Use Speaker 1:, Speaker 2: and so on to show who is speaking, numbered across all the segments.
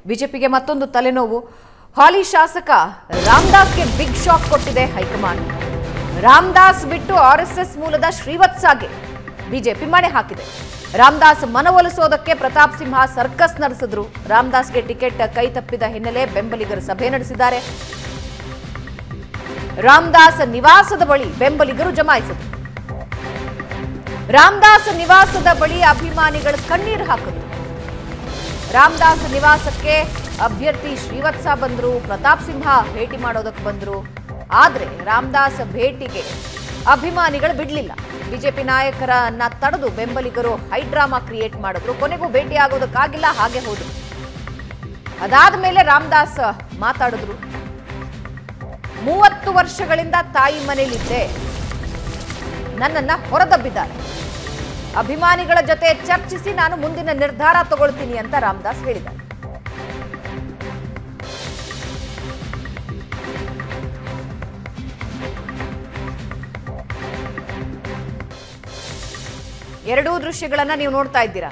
Speaker 1: ಬಿಜೆಪಿಗೆ ಮತ್ತೊಂದು ತಲೆನೋವು ಹಾಲಿ ಶಾಸಕ ರಾಮದಾಸ್ಗೆ ಬಿಗ್ ಶಾಕ್ ಕೊಟ್ಟಿದೆ ಹೈಕಮಾಂಡ್ ರಾಮದಾಸ್ ಬಿಟ್ಟು ಆರ್ಎಸ್ಎಸ್ ಮೂಲದ ಶ್ರೀವತ್ಸಾಗೆ ಬಿಜೆಪಿ ಮಣೆ ಹಾಕಿದೆ ರಾಮದಾಸ್ ಮನವೊಲಿಸೋದಕ್ಕೆ ಪ್ರತಾಪ್ ಸಿಂಹ ಸರ್ಕಸ್ ನಡೆಸಿದ್ರು ರಾಮದಾಸ್ಗೆ ಟಿಕೆಟ್ ಕೈ ತಪ್ಪಿದ ಹಿನ್ನೆಲೆ ಬೆಂಬಲಿಗರು ಸಭೆ ನಡೆಸಿದ್ದಾರೆ ರಾಮದಾಸ್ ನಿವಾಸದ ಬಳಿ ಬೆಂಬಲಿಗರು ಜಮಾಯಿಸಿದರು ರಾಮದಾಸ್ ನಿವಾಸದ ಬಳಿ ಅಭಿಮಾನಿಗಳು ಕಣ್ಣೀರು ಹಾಕಿದ್ರು ರಾಮದಾಸ್ ನಿವಾಸಕ್ಕೆ ಅಭ್ಯರ್ಥಿ ಶ್ರೀವತ್ಸ ಬಂದ್ರು ಪ್ರತಾಪ್ ಸಿಂಹ ಭೇಟಿ ಮಾಡೋದಕ್ಕೆ ಬಂದ್ರು ಆದ್ರೆ ರಾಮದಾಸ್ ಭೇಟಿಗೆ ಅಭಿಮಾನಿಗಳು ಬಿಡ್ಲಿಲ್ಲ ಬಿಜೆಪಿ ನಾಯಕರನ್ನ ತಡೆದು ಬೆಂಬಲಿಗರು ಹೈಡ್ರಾಮಾ ಕ್ರಿಯೇಟ್ ಮಾಡಿದ್ರು ಕೊನೆಗೂ ಭೇಟಿ ಆಗೋದಕ್ಕಾಗಿಲ್ಲ ಹಾಗೆ ಹೋದ್ರು ಅದಾದ ಮೇಲೆ ರಾಮದಾಸ್ ಮಾತಾಡಿದ್ರು ಮೂವತ್ತು ವರ್ಷಗಳಿಂದ ತಾಯಿ ಮನೆಯಲ್ಲಿದ್ದೆ ನನ್ನನ್ನ ಹೊರದಬ್ಬಿದ್ದಾರೆ ಅಭಿಮಾನಿಗಳ ಜೊತೆ ಚರ್ಚಿಸಿ ನಾನು ಮುಂದಿನ ನಿರ್ಧಾರ ತಗೊಳ್ತೀನಿ ಅಂತ ರಾಮದಾಸ್ ಹೇಳಿದ್ದಾರೆ ಎರಡೂ ದೃಶ್ಯಗಳನ್ನ ನೀವು ನೋಡ್ತಾ ಇದ್ದೀರಾ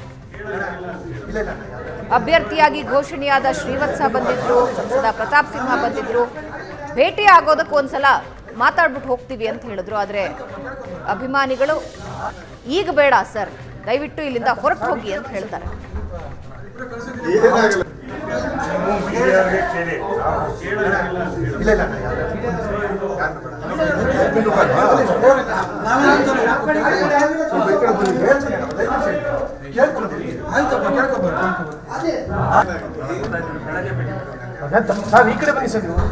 Speaker 1: ಅಭ್ಯರ್ಥಿಯಾಗಿ ಘೋಷಣೆಯಾದ ಶ್ರೀವತ್ಸ ಬಂದಿದ್ರು ಸಂಸದ ಪ್ರತಾಪ್ ಸಿಂಹ ಬಂದಿದ್ರು ಭೇಟಿ ಆಗೋದಕ್ಕೆ ಒಂದ್ಸಲ ಮಾತಾಡ್ಬಿಟ್ಟು ಹೋಗ್ತೀವಿ ಅಂತ ಹೇಳಿದ್ರು ಆದ್ರೆ ಅಭಿಮಾನಿಗಳು ಈಗ ಬೇಡ ಸರ್ ದಯವಿಟ್ಟು ಇಲ್ಲಿಂದ ಹೊರಟು ಹೋಗಿ ಅಂತ ಹೇಳ್ತಾರೆ
Speaker 2: ಸರ್ ಈ ಕಡೆ ಬನ್ನಿ ಸರ್ ನೀವು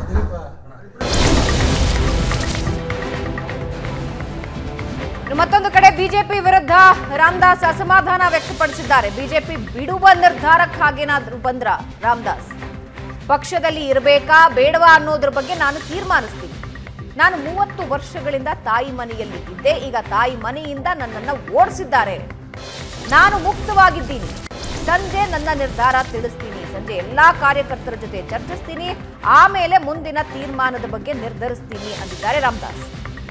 Speaker 1: ಇನ್ನು ಮತ್ತೊಂದು ಕಡೆ ಬಿಜೆಪಿ ವಿರುದ್ಧ ರಾಮದಾಸ್ ಅಸಮಾಧಾನ ವ್ಯಕ್ತಪಡಿಸಿದ್ದಾರೆ ಬಿಜೆಪಿ ಬಿಡುವ ನಿರ್ಧಾರಕ್ಕೆ ಹಾಗೇನಾದ್ರೂ ಬಂದ್ರ ರಾಮದಾಸ್ ಪಕ್ಷದಲ್ಲಿ ಇರಬೇಕಾ ಬೇಡವಾ ಅನ್ನೋದ್ರ ಬಗ್ಗೆ ನಾನು ತೀರ್ಮಾನಿಸ್ತೀನಿ ನಾನು ಮೂವತ್ತು ವರ್ಷಗಳಿಂದ ತಾಯಿ ಮನೆಯಲ್ಲಿ ಇದ್ದೆ ಈಗ ತಾಯಿ ಮನೆಯಿಂದ ನನ್ನನ್ನು ಓಡಿಸಿದ್ದಾರೆ ನಾನು ಮುಕ್ತವಾಗಿದ್ದೀನಿ ಸಂಜೆ ನನ್ನ ನಿರ್ಧಾರ ತಿಳಿಸ್ತೀನಿ ಸಂಜೆ ಎಲ್ಲಾ ಕಾರ್ಯಕರ್ತರ ಜೊತೆ ಚರ್ಚಿಸ್ತೀನಿ ಆಮೇಲೆ ಮುಂದಿನ ತೀರ್ಮಾನದ ಬಗ್ಗೆ ನಿರ್ಧರಿಸ್ತೀನಿ ಅಂದಿದ್ದಾರೆ ರಾಮದಾಸ್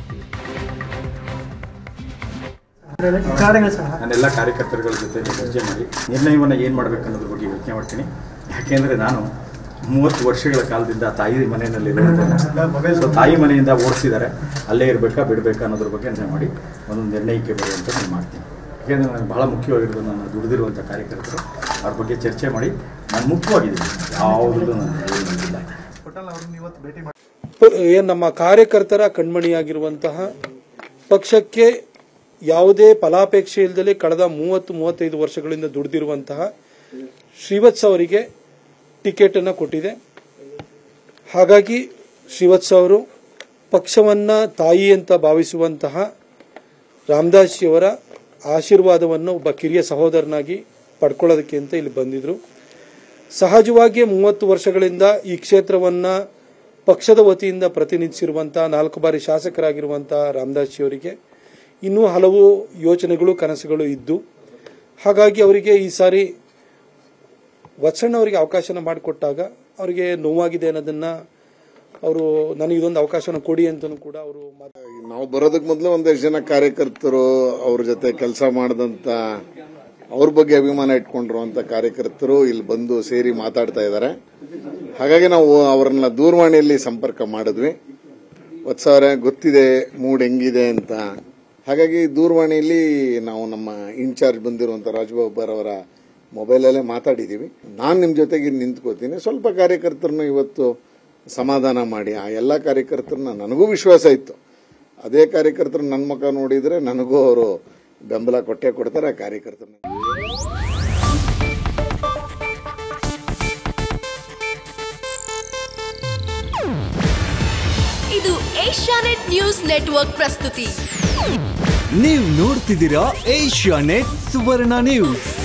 Speaker 2: ಕಾರ್ಯಗಳು ಸಹ
Speaker 3: ನಾನೆಲ್ಲ ಕಾರ್ಯಕರ್ತರುಗಳ ಜೊತೆ ಚರ್ಚೆ ಮಾಡಿ ನಿರ್ಣಯವನ್ನು ಏನು ಮಾಡಬೇಕು ಅನ್ನೋದ್ರ ಬಗ್ಗೆ ಯೋಚನೆ ಮಾಡ್ತೀನಿ ಯಾಕೆಂದರೆ ನಾನು ಮೂವತ್ತು ವರ್ಷಗಳ ಕಾಲದಿಂದ ತಾಯಿ ಮನೆಯಲ್ಲಿ ಸೊ ತಾಯಿ ಮನೆಯಿಂದ ಓಡಿಸಿದ್ದಾರೆ ಅಲ್ಲೇ ಇರಬೇಕಾ ಬಿಡಬೇಕಾ ಅನ್ನೋದ್ರ ಬಗ್ಗೆ ನಿರ್ಣಯ ಮಾಡಿ ಒಂದು ನಿರ್ಣಯಕ್ಕೆ ಬರುವಂಥ ನಾನು ಮಾಡ್ತೀನಿ ಯಾಕೆಂದರೆ ನನಗೆ ಬಹಳ ಮುಖ್ಯವಾಗಿರೋದು ನಾನು ದುಡಿದಿರುವಂಥ ಕಾರ್ಯಕರ್ತರು ಅವ್ರ ಬಗ್ಗೆ ಚರ್ಚೆ ಮಾಡಿ ನಾನು ಮುಖ್ಯವಾಗಿದ್ದೀನಿ ಯಾವುದೂ ನಾನು ಇಲ್ಲ
Speaker 4: ಪ- ಏನ್ ನಮ್ಮ ಕಾರ್ಯಕರ್ತರ ಕಣ್ಮಣಿಯಾಗಿರುವಂತಹ ಪಕ್ಷಕ್ಕೆ ಯಾವುದೇ ಫಲಾಪೇಕ್ಷೆ ಇಲ್ಲದೆ ಕಳೆದ ಮೂವತ್ತು ಮೂವತ್ತೈದು ವರ್ಷಗಳಿಂದ ದುಡಿದಿರುವಂತಹ ಶ್ರೀವತ್ಸ ಅವರಿಗೆ ಟಿಕೆಟ್ ಅನ್ನು ಕೊಟ್ಟಿದೆ ಹಾಗಾಗಿ ಶ್ರೀವತ್ಸ ಅವರು ಪಕ್ಷವನ್ನ ತಾಯಿ ಅಂತ ಭಾವಿಸುವಂತಹ ರಾಮದಾಸಿಯವರ ಆಶೀರ್ವಾದವನ್ನು ಒಬ್ಬ ಕಿರಿಯ ಸಹೋದರನಾಗಿ ಪಡ್ಕೊಳ್ಳೋದಕ್ಕೆ ಅಂತ ಇಲ್ಲಿ ಬಂದಿದ್ರು ಸಹಜವಾಗಿ ಮೂವತ್ತು ವರ್ಷಗಳಿಂದ ಈ ಕ್ಷೇತ್ರವನ್ನ ಪಕ್ಷದ ವತಿಯಿಂದ ಪ್ರತಿನಿಧಿಸಿರುವಂತಹ ನಾಲ್ಕು ಬಾರಿ ಶಾಸಕರಾಗಿರುವಂತಹ ರಾಮದಾಸ್ ಅವರಿಗೆ ಇನ್ನೂ ಹಲವು ಯೋಚನೆಗಳು ಕನಸುಗಳು ಇದ್ದು ಹಾಗಾಗಿ ಅವರಿಗೆ ಈ ಸಾರಿ ವತ್ಸಣ್ಣ ಅವರಿಗೆ ಅವಕಾಶನ ಮಾಡಿಕೊಟ್ಟಾಗ ಅವರಿಗೆ ನೋವಾಗಿದೆ ಅನ್ನೋದನ್ನ ಅವರು ನನಗೆ ಇದೊಂದು ಅವಕಾಶನ ಕೊಡಿ ಅಂತಲೂ ಕೂಡ ಅವರು ಮಾತು
Speaker 5: ನಾವು ಬರೋದಕ್ಕೆ ಮೊದಲು ಒಂದಷ್ಟು ಜನ ಕಾರ್ಯಕರ್ತರು ಅವ್ರ ಜೊತೆ ಕೆಲಸ ಮಾಡಿದಂತ ಅವ್ರ ಬಗ್ಗೆ ಅಭಿಮಾನ ಇಟ್ಕೊಂಡಿರುವಂತ ಕಾರ್ಯಕರ್ತರು ಇಲ್ಲಿ ಬಂದು ಸೇರಿ ಮಾತಾಡ್ತಾ ಇದ್ದಾರೆ ಹಾಗಾಗಿ ನಾವು ಅವರನ್ನ ದೂರವಾಣಿಯಲ್ಲಿ ಸಂಪರ್ಕ ಮಾಡಿದ್ವಿ ವತ್ಸಾವರೆ ಗೊತ್ತಿದೆ ಮೂಡ್ ಹೆಂಗಿದೆ ಅಂತ ಹಾಗಾಗಿ ದೂರವಾಣಿಯಲ್ಲಿ ನಾವು ನಮ್ಮ ಇನ್ಚಾರ್ಜ್ ಬಂದಿರುವಂತ ರಾಜಬಾಬರ್ ಅವರ ಮೊಬೈಲಲ್ಲೇ ಮಾತಾಡಿದ್ದೀವಿ ನಾನು ನಿಮ್ಮ ಜೊತೆಗೆ ನಿಂತ್ಕೋತೀನಿ ಸ್ವಲ್ಪ ಕಾರ್ಯಕರ್ತರನ್ನು ಇವತ್ತು ಸಮಾಧಾನ ಮಾಡಿ ಆ ಎಲ್ಲ ಕಾರ್ಯಕರ್ತರನ್ನ ನನಗೂ ವಿಶ್ವಾಸ ಇತ್ತು ಅದೇ ಕಾರ್ಯಕರ್ತರು ನನ್ನ ಮುಖ ನೋಡಿದ್ರೆ ನನಗೂ ಅವರು ಬೆಂಬಲ ಕೊಟ್ಟೆ ಕೊಡ್ತಾರೆ ಆ ಕಾರ್ಯಕರ್ತರನ್ನ
Speaker 6: ಇದು ಏಷ್ಯಾನೆಟ್ ನ್ಯೂಸ್ ನೆಟ್ವರ್ಕ್ ಪ್ರಸ್ತುತಿ
Speaker 7: ನೀವು ನೋಡ್ತಿದ್ದೀರಾ ಏಷ್ಯಾ ನೆಟ್ ಸುವರ್ಣ ನ್ಯೂಸ್